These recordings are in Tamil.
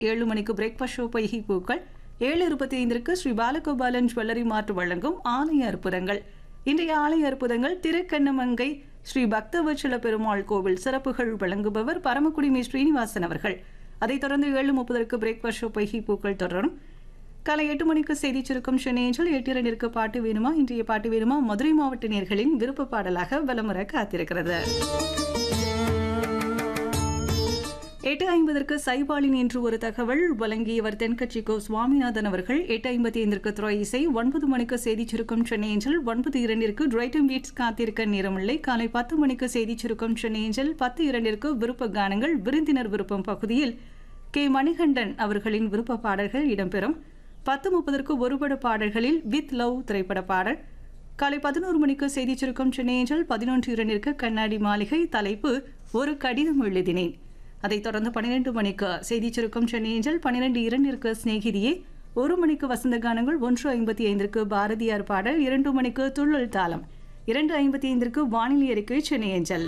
ஏழு மணிக்கு பிரேக்ஃபாஸ்ட் ஷோ பொய்கி பூக்கள் ஏழு இருபத்தி ஐந்திற்கு ஸ்ரீ பாலகோபாலன் ஜுவல்லரி மார்ட் வழங்கும் ஆலய அற்புதங்கள் இன்றைய ஆலய அற்புதங்கள் திருக்கண்ணமங்கை ஸ்ரீ பக்தவச்சல பெருமாள் கோவில் சிறப்புகள் வழங்குபவர் பரமக்குடி மீ ஸ்ரீனிவாசன் அவர்கள் அதைத் தொடர்ந்து ஏழு முப்பதற்கு பிரேக்ஃபாஸ்ட் ஷோ பொய்கி பூக்கள் தொடரும் காலை எட்டு மணிக்கு செய்தி சுருக்கம் சென்னையில் எட்டு இரண்டிற்கு பாட்டு வேணுமா இன்றைய பாட்டு வேணுமா மதுரை மாவட்ட நேர்களின் விருப்ப பாடலாக வலம் வர காத்திருக்கிறது எட்டு ஐம்பதற்கு சைபாலின் என்று ஒரு தகவல் வழங்கியவர் தென்கட்சி கோ சுவாமிநாதன் அவர்கள் எட்டு ஐம்பத்தி ஐந்திற்கு துறை இசை ஒன்பது மணிக்கு செய்தி சுருக்கம் சென்னையஞ்சல் ஒன்பது இரண்டிற்கு டிரைட்டம் பீட்ஸ் காத்திருக்க நேரமில்லை காலை பத்து மணிக்கு செய்தி சுருக்கம் சென்னையஞ்சல் பத்து இரண்டிற்கு விருப்ப கானங்கள் விருந்தினர் விருப்பம் பகுதியில் கே மணிகண்டன் அவர்களின் விருப்ப பாடல்கள் இடம்பெறும் பத்து முப்பதற்கு ஒருபட பாடல்களில் வித் லவ் திரைப்பட பாடல் காலை பதினோரு மணிக்கு செய்தி சுருக்கம் சென்னையஞ்சல் பதினொன்று இரண்டிற்கு கண்ணாடி மாளிகை தலைப்பு ஒரு கடிதம் எழுதினேன் அதைத் தொடர்ந்து பன்னிரண்டு மணிக்கு செய்தி சுருக்கம் சென்னையஞ்சல் பன்னிரண்டு இரண்டிற்கு சிநேகிதியே ஒரு மணிக்கு வசந்த கானங்கள் ஒன்று ஐம்பத்தி ஐந்திற்கு பாரதியார் பாடல் இரண்டு மணிக்கு துள்ளல் தாளம் இரண்டு ஐம்பத்தி ஐந்திற்கு வானிலை அறிக்கை சென்னையஞ்சல்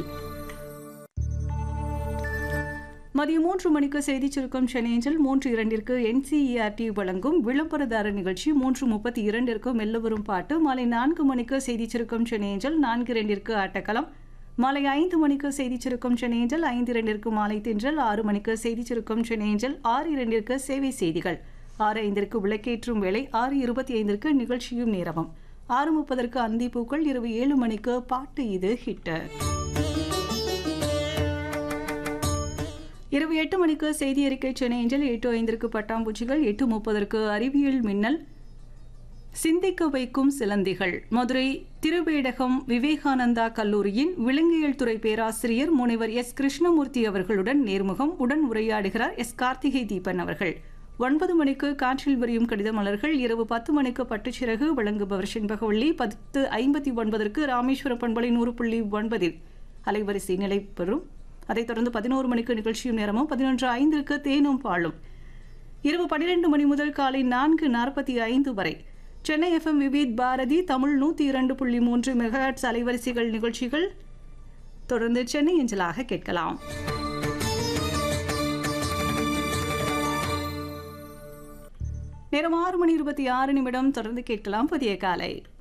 மதியம் மூன்று மணிக்கு செய்தி சுருக்கம் சென்னையஞ்சல் மூன்று இரண்டிற்கு என்சிஇஆர்டி வழங்கும் விளம்பரதார நிகழ்ச்சி மூன்று முப்பத்தி இரண்டிற்கு மெல்ல வரும் பாட்டு மாலை நான்கு மணிக்கு செய்தி சுருக்கம் சென்னையஞ்சல் நான்கு இரண்டிற்கு ஆட்டக்களம் மாலை ஐந்து மணிக்கு செய்தி சுருக்கம் சென்னையஞ்சல் ஐந்து இரண்டிற்கு மாலை தின்றல் ஆறு மணிக்கு செய்தி சுருக்கம் சென்னையஞ்சல் ஆறு இரண்டிற்கு சேவை செய்திகள் ஆறு ஐந்திற்கு விளக்கேற்றும் வேளை ஆறு இருபத்தி ஐந்திற்கு நிகழ்ச்சியும் நேரமும் ஆறு முப்பதற்கு அந்தி பூக்கள் இரவு ஏழு மணிக்கு பாட்டு இது ஹிட்டு இரவு எட்டு மணிக்கு செய்தி அறிக்கை சென்னையஞ்சல் எட்டு ஐந்திற்கு பட்டாம்பூச்சிகள் எட்டு முப்பதற்கு அறிவியல் மின்னல் சிந்திக்க வைக்கும் சிலந்திகள் மதுரை திருவேடகம் விவேகானந்தா கல்லூரியின் விலங்கியல் துறை பேராசிரியர் முனைவர் எஸ் கிருஷ்ணமூர்த்தி அவர்களுடன் நேர்முகம் உடன் உரையாடுகிறார் எஸ் கார்த்திகை தீபன் அவர்கள் ஒன்பது மணிக்கு காற்றில் விரியும் கடித மலர்கள் இரவு பத்து மணிக்கு பட்டுச்சிறகு வழங்குபவர் செண்பகவள்ளி பத்து ஐம்பத்தி ஒன்பதற்கு ராமேஸ்வரம் பண்பலை நூறு புள்ளி ஒன்பதில் அலைவரிசை நிலை பெறும் அதைத் தொடர்ந்து பதினோரு மணிக்கு நிகழ்ச்சியும் நேரமும் பதினொன்று ஐந்திற்கு தேனும் பாலும் இரவு பன்னிரண்டு மணி முதல் காலை நான்கு நாற்பத்தி ஐந்து வரை சென்னை எஃப்எம் விவித் பாரதி தமிழ் நூற்றி இரண்டு புள்ளி மூன்று மெகாட்ஸ் அலைவரிசைகள் நிகழ்ச்சிகள் தொடர்ந்து சென்னை அஞ்சலாக கேட்கலாம் நேரம் ஆறு மணி இருபத்தி ஆறு நிமிடம் தொடர்ந்து கேட்கலாம் புதிய காலை